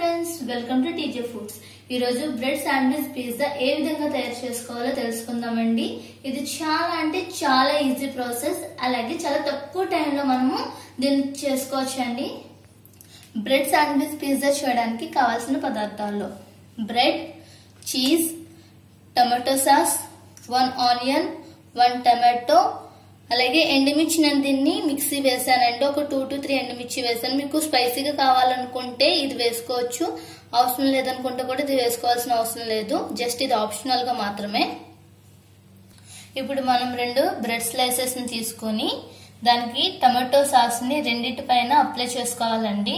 friends welcome to TJ foods ఈరోజు bread sandwich pizza ఏ విధంగా తయారు చేసుకోవాలో తెలుసుకుందామండి ఇది చాలా అంటే చాలా ఈజీ ప్రాసెస్ అలాగే చాలా తక్కువ టైంలో మనము దీన్ని చేసుకోవచ్చండి బ్రెడ్ శాండ్విచ్ పిజ్జా చేయడానికి కావాల్సిన పదార్థాల్లో bread cheese tomato sauce one onion one tomato అలాగే ఎండుమిర్చి నేను దీన్ని మిక్సీ వేసానండి ఒక టూ టు త్రీ ఎండుమిర్చి వేసాను మీకు స్పైసీగా కావాలనుకుంటే ఇది వేసుకోవచ్చు అవసరం లేదనుకుంటే కూడా ఇది వేసుకోవాల్సిన అవసరం లేదు జస్ట్ ఇది ఆప్షనల్ గా మాత్రమే ఇప్పుడు మనం రెండు బ్రెడ్ స్లైసెస్ ని తీసుకొని దానికి టమాటో సాస్ ని రెండింటి పైన అప్లై చేసుకోవాలండి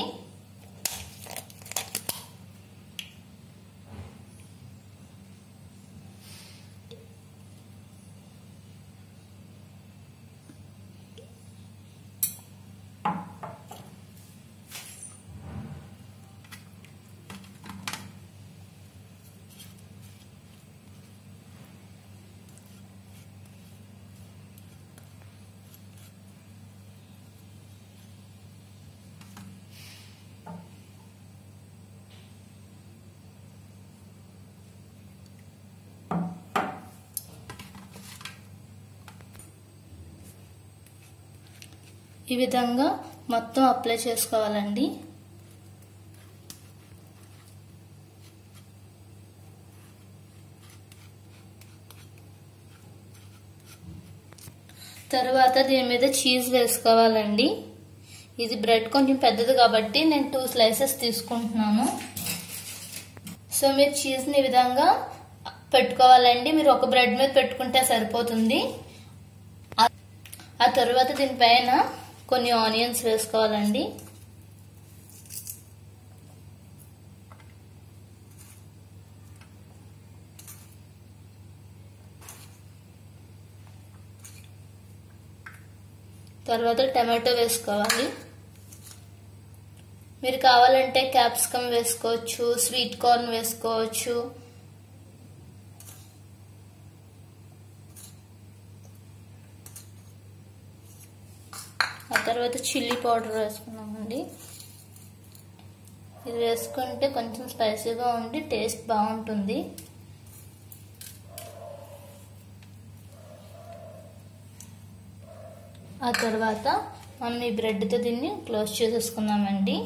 ఈ విధంగా మొత్తం అప్లై చేసుకోవాలండి తర్వాత దీని మీద చీజ్ వేసుకోవాలండి ఇది బ్రెడ్ కొంచెం పెద్దది కాబట్టి నేను టూ స్లైసెస్ తీసుకుంటున్నాను సో మీరు చీజ్ని ఈ విధంగా పెట్టుకోవాలండి మీరు ఒక బ్రెడ్ మీద పెట్టుకుంటే సరిపోతుంది ఆ తర్వాత దీనిపైన కొన్ని ఆనియన్స్ వేసుకోవాలండి తర్వాత టమాటో వేసుకోవాలి మీరు కావాలంటే క్యాప్సికమ్ వేసుకోవచ్చు స్వీట్ కార్న్ వేసుకోవచ్చు ఆ తర్వాత చిల్లీ పౌడర్ వేసుకున్నామండి ఇది వేసుకుంటే కొంచెం స్పైసీగా ఉండి టేస్ట్ బాగుంటుంది ఆ తర్వాత మనం ఈ బ్రెడ్తో దీన్ని క్లోజ్ చేసేసుకుందామండి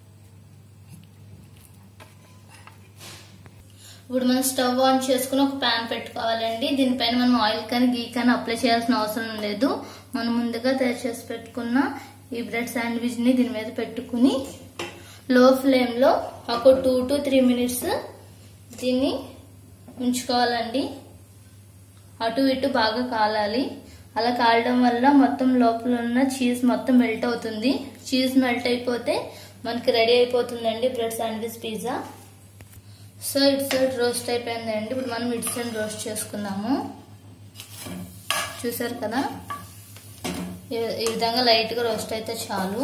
ఇప్పుడు మనం స్టవ్ ఆన్ చేసుకుని ఒక ప్యాన్ పెట్టుకోవాలండి దీనిపైన మనం ఆయిల్ కానీ గీ కానీ అప్లై చేయాల్సిన అవసరం లేదు మనం ముందుగా తయారు చేసి పెట్టుకున్న ఈ బ్రెడ్ శాండ్విచ్ ని దీని మీద పెట్టుకుని లో ఫ్లేమ్ లో ఒక టూ టు త్రీ మినిట్స్ దీన్ని ఉంచుకోవాలండి అటు ఇటు బాగా కాలాలి అలా కాలడం వల్ల మొత్తం లోపల ఉన్న చీజ్ మొత్తం మెల్ట్ అవుతుంది చీజ్ మెల్ట్ అయిపోతే మనకి రెడీ అయిపోతుందండి బ్రెడ్ శాండ్విచ్ పిజ్జా సో ఇటు సైడ్ రోస్ట్ అయిపోయిందండి ఇప్పుడు మనం ఇటు సైడ్ రోస్ట్ చేసుకుందాము చూసారు కదా ఈ విధంగా లైట్గా రోస్ట్ అయితే చాలు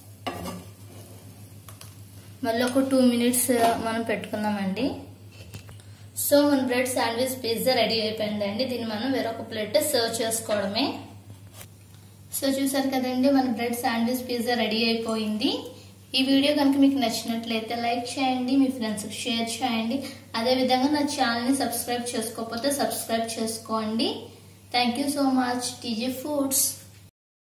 మళ్ళీ ఒక టూ మినిట్స్ మనం పెట్టుకుందామండి సో మన బ్రెడ్ శాండ్విచ్ పిజ్జా రెడీ అయిపోయిందండి దీన్ని మనం వేరొక ప్లేట్ సర్వ్ చేసుకోవడమే సో చూసారు కదండి మన బ్రెడ్ శాండ్విచ్ పిజ్జా రెడీ అయిపోయింది ఈ వీడియో కనుక మీకు నచ్చినట్లయితే లైక్ చేయండి మీ ఫ్రెండ్స్కి షేర్ చేయండి అదేవిధంగా నా ఛానల్ని సబ్స్క్రైబ్ చేసుకోకపోతే సబ్స్క్రైబ్ చేసుకోండి thank you so much TG foods